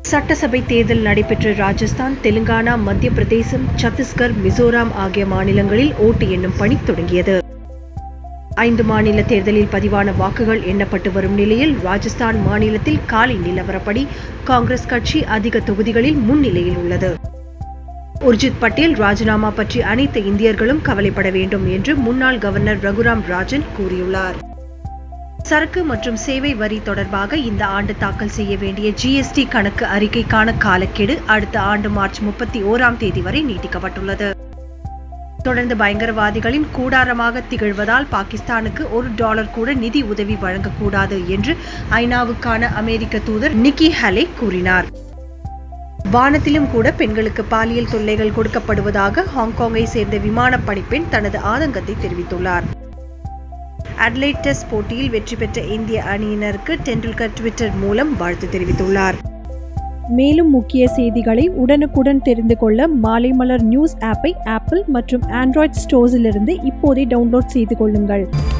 சட்டசபை தேர்தல் நடைபெற்ற ராஜஸ்தான் தெலுங்கானா மத்திய பிரதேசம் சத்தீஸ்கர் மிசோராம் ஆகிய மாநிலங்களில் ஓட்டு எண்ணும் பணி தொடங்கியது ஐந்து மாநில தேர்தலில் பதிவான வாக்குகள் எண்ணப்பட்டு வரும் நிலையில் ராஜஸ்தான் மாநிலத்தில் காலை நிலவரப்படி காங்கிரஸ் கட்சி அதிக தொகுதிகளில் முன்னிலையில் உள்ளது உர்ஜித் பட்டேல் ராஜினாமா பற்றி அனைத்து இந்தியர்களும் கவலைப்பட வேண்டும் என்று முன்னாள் கவர்னர் ரகுராம் ராஜன் கூறியுள்ளார் சரக்கு மற்றும் சேவை வரி தொடர்பாக இந்த ஆண்டு தாக்கல் செய்ய வேண்டிய ஜிஎஸ்டி கணக்கு அறிக்கைக்கான காலக்கெடு அடுத்த ஆண்டு மார்ச் முப்பத்தி ஓராம் தேதி வரை நீட்டிக்கப்பட்டுள்ளது தொடர்ந்து பயங்கரவாதிகளின் கூடாரமாக திகழ்வதால் பாகிஸ்தானுக்கு ஒரு டாலர் கூட நிதி உதவி வழங்கக்கூடாது என்று ஐநாவுக்கான அமெரிக்க தூதர் நிக்கி ஹலே கூறினார் வானத்திலும் கூட பெண்களுக்கு பாலியல் தொல்லைகள் கொடுக்கப்படுவதாக ஹாங்காங்கை சேர்ந்த விமானப் பணிப்பெண் தனது ஆதங்கத்தை தெரிவித்துள்ளார் அட்லைட் டெஸ்ட் போட்டியில் வெற்றி பெற்ற இந்திய அணியினருக்கு டெண்டுல்கர் ட்விட்டர் மூலம் வாழ்த்து தெரிவித்துள்ளார் மேலும் முக்கிய செய்திகளை உடனுக்குடன் தெரிந்து கொள்ள மாலைமலர் நியூஸ் ஆப்பை ஆப்பிள் மற்றும் ஆண்ட்ராய்ட் ஸ்டோர்ஸிலிருந்து இப்போதே டவுன்லோட் செய்து கொள்ளுங்கள்